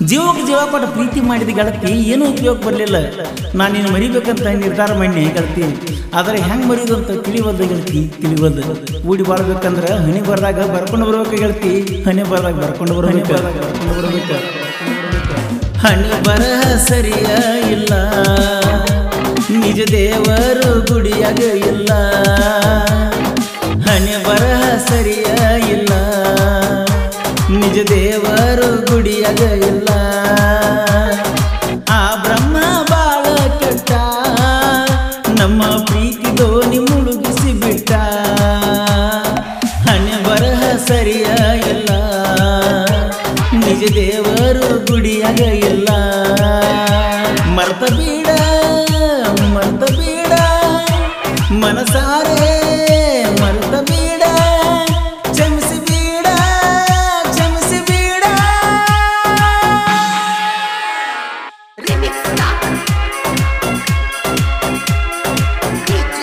ಜೀವಕ್ಕೆ ಜೀವ ಕೊಟ್ಟು ಪ್ರೀತಿ ಮಾಡಿದ ಗೆಳತಿ ಏನೂ ಉಪಯೋಗ ಬರಲಿಲ್ಲ ನಾನು ನೀನು ಮರಿಬೇಕಂತ ನಿರ್ಧಾರ ಮಾಡಿ ಗೆಳತಿ ಆದರೆ ಹೆಂಗ್ ಮರಿಯೋದು ಅಂತ ತಿಳಿವಲ್ದ ಗೆಳತಿ ತಿಳಿವಲ್ದ ಕೂಡಿ ಬಾಳ್ಬೇಕಂದ್ರ ಹನಿ ಬರ್ದಾಗ ಬರ್ಕೊಂಡು ಬರ್ಬೇಕು ಗೆಳತಿ ಹನಿ ಬರ್ದಾಗ ಬರ್ಕೊಂಡು ಬರ್ಬೇಕು ಬರ್ಕೊಂಡು ಬರ್ಬೇಕು ಹನಿ ಬರಹ ಸರಿಯ ಇಲ್ಲ ನಿಜ ದೇವರು ಗುಡಿಯಾಗ ಇಲ್ಲ ಹಣೆ ಬರಹ ಸರಿಯ ಇಲ್ಲ ನಿಜ ದೇವರು ಗುಡಿಯಾಗ ಇಲ್ಲ ಆ ಬ್ರಹ್ಮ ಬಾಳ ಕೆಟ್ಟ ನಮ್ಮ ಪ್ರೀತಿ ದೋಣಿ ಮುಳುಗಿಸಿ ಬಿಟ್ಟ ಹಣೆ ಬರಹ ಸರಿಯ ಇಲ್ಲ ನಿಜ ದೇವರು ಗುಡಿಯಾಗ ಇಲ್ಲ ಮರ್ತ ಬೀಡ ಮರ್ತ ಬೀಡ ಮನಸಾರೆ ಮರ್ತ ಬೀಡ ಕ್ಷಮಿಸಿ ಬೀಡ ಕ್ಷಮಿಸಿ ಬೀಡ Remix Stop. DJ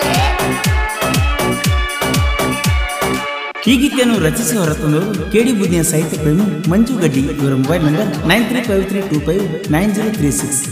ಈ ಗೀತೆಯನ್ನು ರಚಿಸಿ ಹೊರತಂದವರು ಕೆಡಿ ಬುದ್ಧಿಯ ಸಾಹಿತ್ಯ ಪ್ರೇಮಿ ಮಂಜು ಗಡ್ಡಿ ಇವರ mobile number nine three five three two five nine zero three six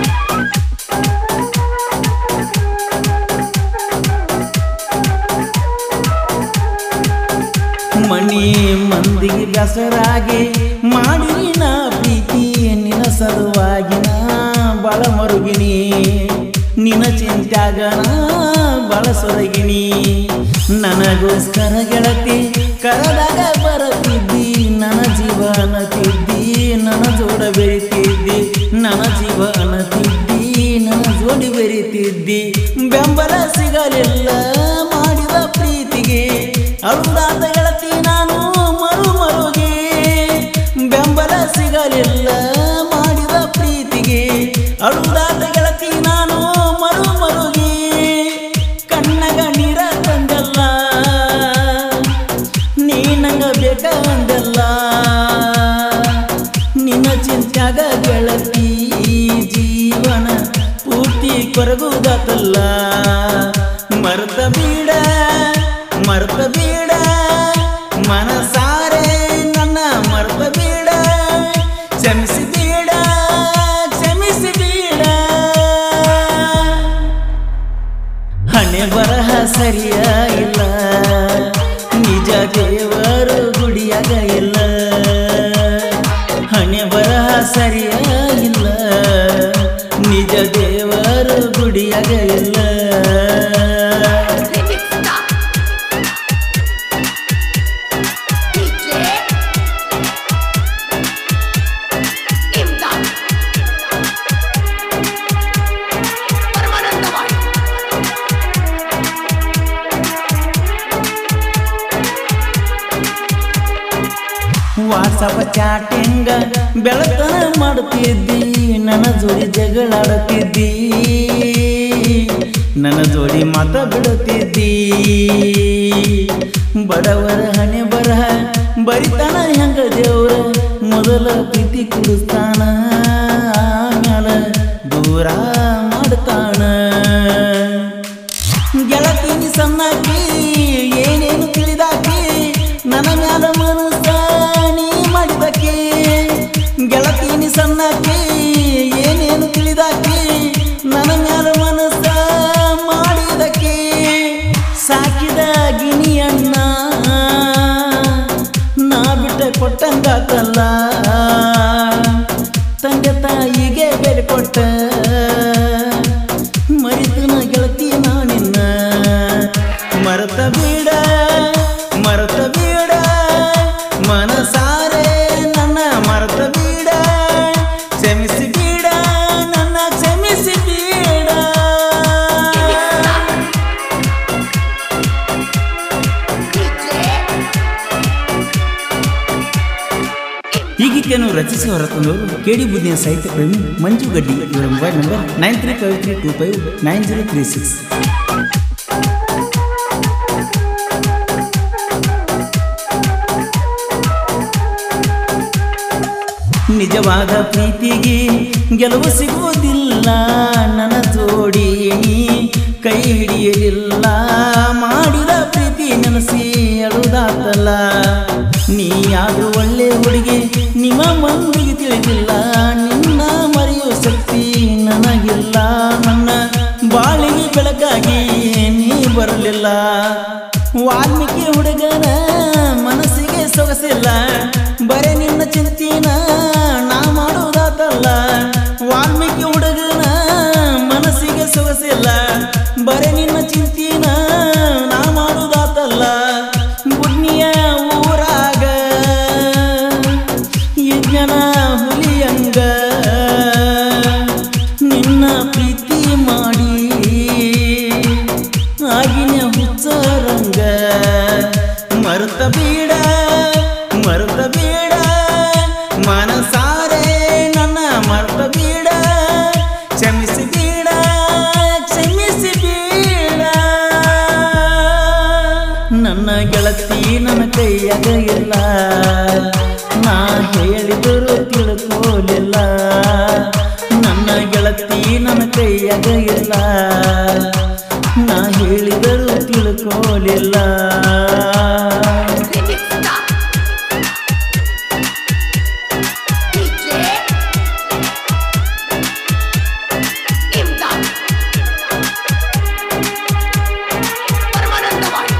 ಮಣಿ ಮಂದಿಗೆ ಬೇಸರಾಗಿ ಮಾಡಿ ನಾ ಪ್ರೀತಿ ನಿನ್ನ ಸಲುವಾಗಿ ನಾ ಬಳ ಮರುಗಿನಿ ನಿನ್ನ ಚಿಂತ್ಯಾಗ ನಾ ಬಳ ಸೊರಗಿನಿ ನನಗೋಸ್ಕರ ಗೆಳತಿ ಕರದಾಗ ಬರತಿದ್ದಿ ನನ್ನ ಜೀವನ ತಿದ್ದಿ ನನ್ನ ಜೋಡ ಬೆರಿತಿದ್ದಿ ನನ್ನ ಜೀವನ ತಿದ್ದಿ ನನ್ನ ಜೋಡಿ ಬೆರಿತಿದ್ದಿ ಬೆಂಬಲ ಸಿಗಲಿಲ್ಲ ಮಾಡಿದ ಪ್ರೀತಿಗೆ ಅಳುದಾದ ಗೆಳತಿ ನಾನು ಮರು ಮರುಗೆ ಬೆಂಬಲ ಸಿಗಲಿಲ್ಲ ಮಾಡಿದ ಪ್ರೀತಿಗೆ ಅಳುದಾದ ಗೆಳತಿ ನಾನು ಮರು ಮರುಗೆ ಕಣ್ಣಗ ನೀರ ತಂದಲ್ಲ ನೀ ನಂಗ ಬೇಕ ಅಂದಲ್ಲ ನಿನ್ನ ಚಿಂತ್ಯಾಗ ಗೆಳತಿ ಜೀವನ ಪೂರ್ತಿ ಕೊರಗುವುದಾತಲ್ಲ ಮರ್ತ ಬೀಡ ಮರ್ತ ಬೀಡ ಮನಸಾರೆ ನನ್ನ ಮರ್ತ ಬೀಡ ಕ್ಷಮಿಸಿ ಬೀಡ ಕ್ಷಮಿಸಿ ಬೀಡ ಹಣೆ ಬರಹ ಸರಿಯ ಇಲ್ಲ ನಿಜ ದೇವರು ಗುಡಿಯಾಗ ಇಲ್ಲ ಹಣೆ ಬರಹ ಸರಿಯ ಇಲ್ಲ ನಿಜ ದೇವರು ಗುಡಿಯಾಗ ಇಲ್ಲ Remix Stop. DJ Imdad. Paramanandawadi WhatsApp chatting ಬೆಳತನ ಮಾಡುತ್ತಿದ್ದಿ ನನ್ನ ಜೋಡಿ ಜಗಳಾಡುತ್ತಿದ್ದಿ ನನ್ನ ಜೋಡಿ ಮಾತ ಬಿಡುತ್ತಿದ್ದಿ ಬಡವರ ಹಣೆ ಬರಹ ಬರಿತಾನ ಹೆಂಗ ದೇವ್ರ ಮೊದಲ ಪ್ರೀತಿ ಕುಡಿಸ್ತಾನ ಆಮ್ಯಾಲ ದೂರ ಮಾಡ್ತಾನ ಗೆಳತಿನಿ ಸಣ್ಣಾಕಿ ಏನೇನು ತಿಳಿದಾಕಿ ನನ್ನ ಮ್ಯಾಲ ಮನಸ್ಸ ನೀ ಮಾಡಿದಕ್ಕೆ ಗೆಳತಿನಿ ಸಣ್ಣಾಕಿ ಏನೇನು ತಿಳಿದಾಕಿ ನನ್ನ ಮ್ಯಾಲ ಮನಸ್ಸ ಮಾಡಿದಕ್ಕೆ ಸಾಕಿದ ಗಿಣಿಯನ್ನ ನಾ ಬಿಟ್ಟ ಕೊಟ್ಟಂಗಾತಲ್ಲ ತಂದೆ ತಾಯಿಗೆ ಬೆಲೆ ಕೊಟ್ಟ ಮರಿತನ ಗೆಳತಿ ನಾನಿನ್ನ ಮರತ ಬೀಡ ಮರತ ಬೀಡ ಮನಸಾರೆ ನನ್ನ ಮರತ ಬೀಡ ಕ್ಷಮಿಸಿ ಬೀಡ ನನ್ನ ಕ್ಷಮಿಸಿ ಬೀಡ DJ ಈ ಗೀತೆಯನ್ನು ರಚಿಸಿ ಹೊರತಂದವರು ಕೆಡಿ ಬುದ್ಧಿಯ ಸಾಹಿತ್ಯ ಪ್ರೇಮಿ ಮಂಜು ಗಡ್ಡಿ ಇವರ mobile number nine three five three two five nine zero three six ನಿಜವಾದ ಪ್ರೀತಿಗೆ ಗೆಲುವು ಸಿಗುವುದಿಲ್ಲ ನನ್ನ ಜೋಡಿ ನೀ ಕೈ ಹಿಡಿಯಲಿಲ್ಲ ಮಾಡಿದ ಪ್ರೀತಿ ನೆನಸಿ ಅಳುದಾತಲ್ಲ ನೀ ಯಾರು ಒಳ್ಳೆ ಹುಡುಗಿ ನಿಮ್ಮ ಮಂದಿಗೆ ತಿಳಿದಿಲ್ಲ ಕೈಯಾಗ ಇಲ್ಲ ನಾ ಹೇಳಿದರು ತಿಳ್ಕೋಲಿಲ್ಲ ನನ್ನ ಗೆಳತಿ ನನ್ನ ಕೈಯಾಗ ಇಲ್ಲ ನಾ ಹೇಳಿದರು ತಿಳ್ಕೋಲಿಲ್ಲ Remix Stop. DJ. Imdad. Paramanandawadi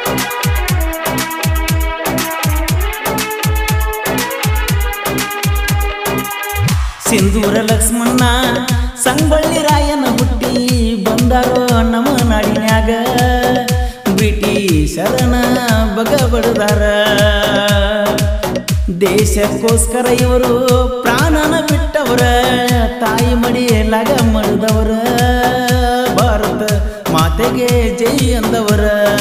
ಸಿಂಧೂರ ಲಕ್ಷ್ಮಣ್ಣ ಸಂಗೊಳ್ಳಿ ರಾಯನ ಹುಟ್ಟಿ ಬಂದಾರೋ ನಮ್ಮ ನಾಡಿನ್ಯಾಗ ಬ್ರಿಟಿಷರನ ಬಗ ಬಡದಾರ ದೇಶಕ್ಕೋಸ್ಕರ ಇವರು ಪ್ರಾಣನ ಬಿಟ್ಟವರ ತಾಯಿ ಮಡಿಯಲಾಗ ಮಡಿದವರ ಭಾರತ ಮಾತೆಗೆ ಜೈ ಅಂದವರ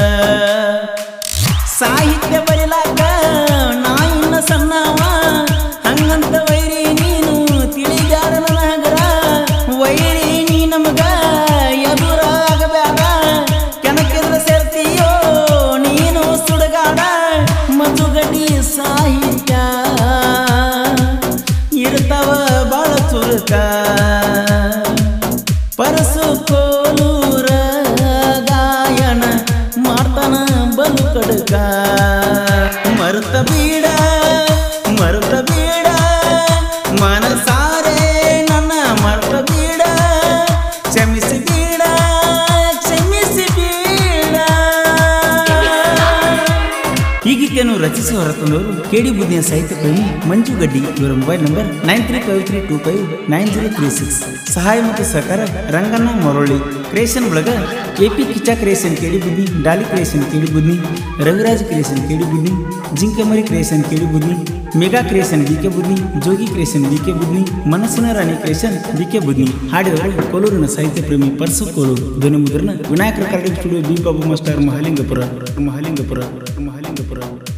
ಸಾಹಿತ್ಯ ಬರಿಲಾಕ ನಾ ಇನ್ನ ಸಣ್ಣವ ಹಂಗಂತ ವೈರಿ ನೀನು ತಿಳಿದಾರ ನನಗರ ವೈರಿ ನೀ ನಮಗ ಎದುರಾಗಬೇಡ ಕೆನಕಿದ್ರ ಸೇರ್ತೀಯೋ ನೀನು ಸುಡಗಾಡ ಮಂಜುಗಡ್ಡಿ ಸಾಹಿತ್ಯ ಇರ್ತಾವ ಬಾಳ ಚುರುಕ ಪರಸು ಕೋಲೂರ ಗಾಯನ ಮಾಡ್ತಾನ ಬಲು ಕಡಕ ಮರುತ ಬೀಡ ಮರುತ ಬೀಡ ಮನಸಾರೆ ನನ್ನ ಮರುತ ಬೀಡ ಕ್ಷಮಿಸಿ ಬೀಡ ಕ್ಷಮಿಸಿ ಬೀಡ ಹೀಗಿಕೆಯನ್ನು ರಚಿಸಿ ಹೊರತಂದವರು ಕೆಡಿ ಬುದ್ಧಿಯ ಸಾಹಿತ್ಯ ಪ್ರೇಮಿ ಮಂಜು ಗಡ್ಡಿ ಇವರ mobile number nine three five three two five nine zero three six ಸಹಾಯ ಮತ್ತು ಸಹಕಾರ ರಂಗಣ್ಣ ಮೊರೊಳ್ಳಿ ಕ್ರಿಯೇಷನ್ ಒಳಗ ಎ ಪಿ ಕಿಚ್ಚಾ ಕ್ರಿಯೇಷನ್ ಕೇಳಿ ಬುದ್ಧಿ ಡಾಲಿ ಕ್ರಿಯೇಷನ್ ಕೇಳಿ ಬುದ್ಧಿ ರವಿರಾಜ್ ಕ್ರಿಯೇಷನ್ ಕೇಳಿ ಬುದ್ಧಿ ಜಿಂಕೆ ಮರಿ ಕ್ರಿಯೇಷನ್ ಕೇಳಿ ಬುದ್ಧಿ ಮೆಗಾ ಕ್ರಿಯೇಷನ್ ಬಿ ಕೆ ಬುದ್ಧಿ ಜೋಗಿ ಕ್ರಿಯೇಷನ್ ಬಿ ಕೆ ಬುದ್ಧಿ ಮನಸ್ಸಿನ ರಾಣಿ ಕ್ರಿಯೇಷನ್ ಬಿ ಕೆ ಬುದ್ಧಿ ಹಾಡಿದವರು ಕೋಲೂರಿನ ಸಾಹಿತ್ಯ ಪ್ರೇಮಿ ಪರ್ಸು ಕೋಲೂರು ಧ್ವನಿ ಮುದ್ರಣ Vinayaka recording studio B Babu master Mahalingapura Mahalingapura Mahalingapura